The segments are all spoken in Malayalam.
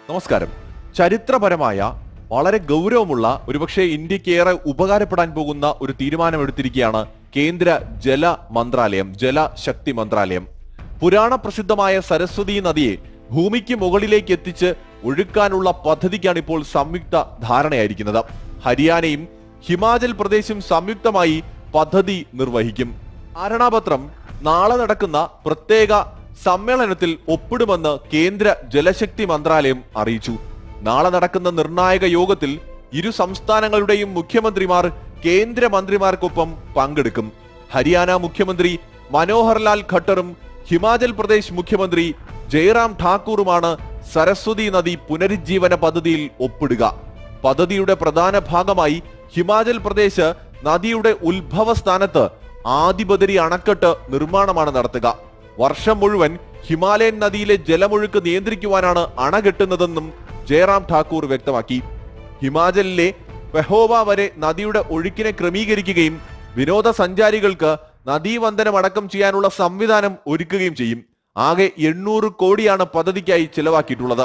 നമസ്കാരം ചരിത്രപരമായ വളരെ ഗൗരവമുള്ള ഒരുപക്ഷെ ഇന്ത്യക്ക് ഏറെ ഉപകാരപ്പെടാൻ പോകുന്ന ഒരു തീരുമാനമെടുത്തിരിക്കുകയാണ് കേന്ദ്ര ജല മന്ത്രാലയം ജലശക്തി മന്ത്രാലയം പുരാണ പ്രസിദ്ധമായ സരസ്വതി നദിയെ ഭൂമിക്ക് മുകളിലേക്ക് എത്തിച്ച് ഒഴുക്കാനുള്ള പദ്ധതിക്കാണ് ഇപ്പോൾ സംയുക്ത ധാരണയായിരിക്കുന്നത് ഹരിയാനയും ഹിമാചൽ പ്രദേശും സംയുക്തമായി പദ്ധതി നിർവഹിക്കും ധാരണാപത്രം നാളെ നടക്കുന്ന പ്രത്യേക സമ്മേളനത്തിൽ ഒപ്പിടുമെന്ന് കേന്ദ്ര ജലശക്തി മന്ത്രാലയം അറിയിച്ചു നാളെ നടക്കുന്ന നിർണായക യോഗത്തിൽ ഇരു സംസ്ഥാനങ്ങളുടെയും മുഖ്യമന്ത്രിമാർ കേന്ദ്ര മന്ത്രിമാർക്കൊപ്പം പങ്കെടുക്കും ഹരിയാന മുഖ്യമന്ത്രി മനോഹർ ലാൽ ഖട്ടറും ഹിമാചൽ പ്രദേശ് മുഖ്യമന്ത്രി ജയറാം ഠാക്കൂറുമാണ് സരസ്വതി നദി പുനരുജ്ജീവന പദ്ധതിയിൽ ഒപ്പിടുക പദ്ധതിയുടെ പ്രധാന ഭാഗമായി ഹിമാചൽ പ്രദേശ് നദിയുടെ ഉത്ഭവ സ്ഥാനത്ത് ആദിബദരി അണക്കെട്ട് നിർമ്മാണമാണ് നടത്തുക വർഷം മുഴുവൻ ഹിമാലയൻ നദിയിലെ ജലമൊഴുക്ക് നിയന്ത്രിക്കുവാനാണ് അണ കെട്ടുന്നതെന്നും ജയറാം ഠാക്കൂർ വ്യക്തമാക്കി ഹിമാചലിലെ പെഹോവ വരെ നദിയുടെ ഒഴുക്കിനെ ക്രമീകരിക്കുകയും വിനോദസഞ്ചാരികൾക്ക് നദീവന്ദനം അടക്കം ചെയ്യാനുള്ള സംവിധാനം ഒരുക്കുകയും ചെയ്യും ആകെ എണ്ണൂറ് കോടിയാണ് പദ്ധതിക്കായി ചിലവാക്കിയിട്ടുള്ളത്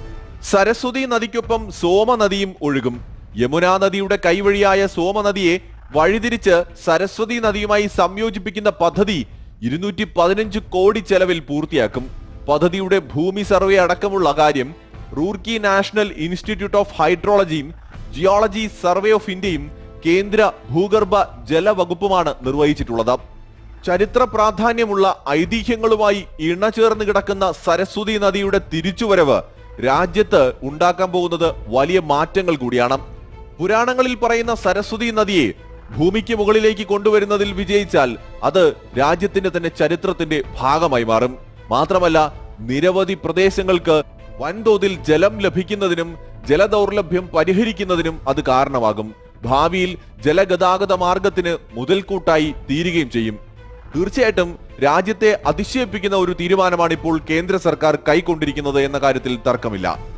സരസ്വതി നദിക്കൊപ്പം സോമ നദിയും ഒഴുകും യമുനാ നദിയുടെ കൈവഴിയായ സോമ നദിയെ വഴിതിരിച്ച് സരസ്വതി നദിയുമായി സംയോജിപ്പിക്കുന്ന പദ്ധതി ഇരുന്നൂറ്റി പതിനഞ്ച് കോടി ചെലവിൽ പൂർത്തിയാക്കും പദ്ധതിയുടെ ഭൂമി സർവേ അടക്കമുള്ള കാര്യം റൂർക്കി നാഷണൽ ഇൻസ്റ്റിറ്റ്യൂട്ട് ഓഫ് ഹൈഡ്രോളജിയും ജിയോളജി സർവേ ഓഫ് ഇന്ത്യയും കേന്ദ്ര ഭൂഗർഭ ജലവകുപ്പുമാണ് നിർവഹിച്ചിട്ടുള്ളത് ചരിത്ര പ്രാധാന്യമുള്ള ഐതിഹ്യങ്ങളുമായി ഇണചേർന്ന് കിടക്കുന്ന സരസ്വതി നദിയുടെ തിരിച്ചുവരവ് രാജ്യത്ത് ഉണ്ടാക്കാൻ പോകുന്നത് വലിയ മാറ്റങ്ങൾ കൂടിയാണ് പുരാണങ്ങളിൽ പറയുന്ന സരസ്വതി നദിയെ ഭൂമിക്ക് മുകളിലേക്ക് കൊണ്ടുവരുന്നതിൽ വിജയിച്ചാൽ അത് രാജ്യത്തിന്റെ തന്നെ ചരിത്രത്തിന്റെ ഭാഗമായി മാറും മാത്രമല്ല നിരവധി പ്രദേശങ്ങൾക്ക് വൻതോതിൽ ജലം ലഭിക്കുന്നതിനും ജലദൗർലഭ്യം പരിഹരിക്കുന്നതിനും അത് കാരണമാകും ഭാവിയിൽ ജലഗതാഗത മാർഗത്തിന് മുതൽക്കൂട്ടായി തീരുകയും ചെയ്യും തീർച്ചയായിട്ടും രാജ്യത്തെ അതിശയിപ്പിക്കുന്ന ഒരു തീരുമാനമാണ് ഇപ്പോൾ കേന്ദ്ര സർക്കാർ കൈക്കൊണ്ടിരിക്കുന്നത് എന്ന കാര്യത്തിൽ തർക്കമില്ല